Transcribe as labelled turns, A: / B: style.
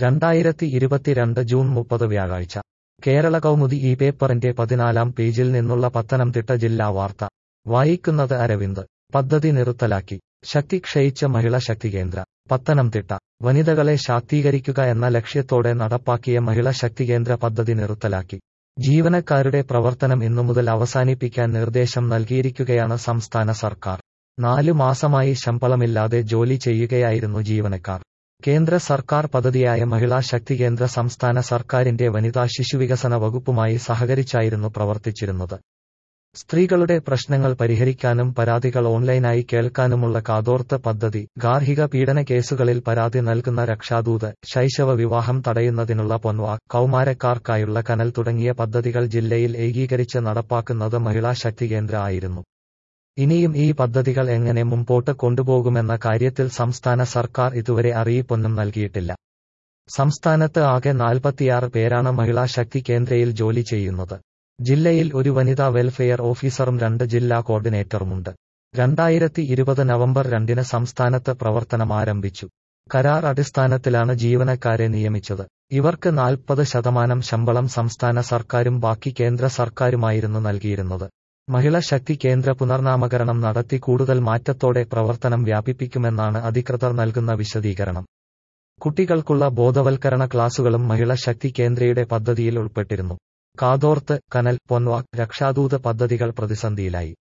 A: രണ്ടായിരത്തി ഇരുപത്തിരണ്ട് ജൂൺ മുപ്പത് വ്യാഴാഴ്ച കേരള കൗമുദി ഈ പേപ്പറിന്റെ പതിനാലാം പേജിൽ നിന്നുള്ള പത്തനംതിട്ട ജില്ലാ വാർത്ത വായിക്കുന്നത് അരവിന്ദ് പദ്ധതി നിർത്തലാക്കി ശക്തി ക്ഷയിച്ച മഹിള ശക്തി കേന്ദ്ര പത്തനംതിട്ട വനിതകളെ ശാക്തീകരിക്കുക എന്ന ലക്ഷ്യത്തോടെ നടപ്പാക്കിയ മഹിള ശക്തി കേന്ദ്ര പദ്ധതി നിർത്തലാക്കി ജീവനക്കാരുടെ പ്രവർത്തനം ഇന്നുമുതൽ അവസാനിപ്പിക്കാൻ നിർദ്ദേശം നൽകിയിരിക്കുകയാണ് സംസ്ഥാന സർക്കാർ നാലു മാസമായി ശമ്പളമില്ലാതെ ജോലി ചെയ്യുകയായിരുന്നു ജീവനക്കാർ കേന്ദ്ര സർക്കാർ പദ്ധതിയായ മഹിളാ ശക്തി കേന്ദ്ര സംസ്ഥാന സർക്കാരിന്റെ വനിതാ ശിശുവികസന വകുപ്പുമായി സഹകരിച്ചായിരുന്നു പ്രവർത്തിച്ചിരുന്നത് സ്ത്രീകളുടെ പ്രശ്നങ്ങൾ പരിഹരിക്കാനും പരാതികൾ ഓൺലൈനായി കേൾക്കാനുമുള്ള കാതോർത്ത് പദ്ധതി ഗാർഹിക പീഡന കേസുകളിൽ പരാതി നൽകുന്ന രക്ഷാദൂത് ശൈശവ വിവാഹം തടയുന്നതിനുള്ള പൊൻവ കൗമാരക്കാർക്കായുള്ള കനൽ തുടങ്ങിയ പദ്ധതികൾ ജില്ലയിൽ ഏകീകരിച്ച് നടപ്പാക്കുന്നത് മഹിളാ ശക്തി കേന്ദ്ര ആയിരുന്നു ഇനിയും ഈ പദ്ധതികൾ എങ്ങനെ മുമ്പോട്ട് കൊണ്ടുപോകുമെന്ന കാര്യത്തിൽ സംസ്ഥാന സർക്കാർ ഇതുവരെ അറിയിപ്പൊന്നും നൽകിയിട്ടില്ല സംസ്ഥാനത്ത് ആകെ നാൽപ്പത്തിയാറ് പേരാണ് മഹിളാ ശക്തി കേന്ദ്രയിൽ ജോലി ചെയ്യുന്നത് ജില്ലയിൽ ഒരു വനിതാ വെൽഫെയർ ഓഫീസറും രണ്ട് ജില്ലാ കോർഡിനേറ്ററുമുണ്ട് രണ്ടായിരത്തി ഇരുപത് നവംബർ രണ്ടിന് സംസ്ഥാനത്ത് പ്രവർത്തനം ആരംഭിച്ചു കരാർ അടിസ്ഥാനത്തിലാണ് ജീവനക്കാരെ നിയമിച്ചത് ഇവർക്ക് നാൽപ്പത് ശതമാനം ശമ്പളം സംസ്ഥാന സർക്കാരും ബാക്കി കേന്ദ്ര സർക്കാരുമായിരുന്നു നൽകിയിരുന്നത് മഹിള ശക്തി കേന്ദ്ര പുനർനാമകരണം നടത്തി കൂടുതൽ മാറ്റത്തോടെ പ്രവർത്തനം വ്യാപിപ്പിക്കുമെന്നാണ് അധികൃതർ നൽകുന്ന വിശദീകരണം കുട്ടികൾക്കുള്ള ബോധവൽക്കരണ ക്ലാസുകളും മഹിള ശക്തി കേന്ദ്രയുടെ പദ്ധതിയിൽ ഉൾപ്പെട്ടിരുന്നു കാതോർത്ത് കനൽ പൊൻവാക് രക്ഷാദൂത് പദ്ധതികൾ പ്രതിസന്ധിയിലായി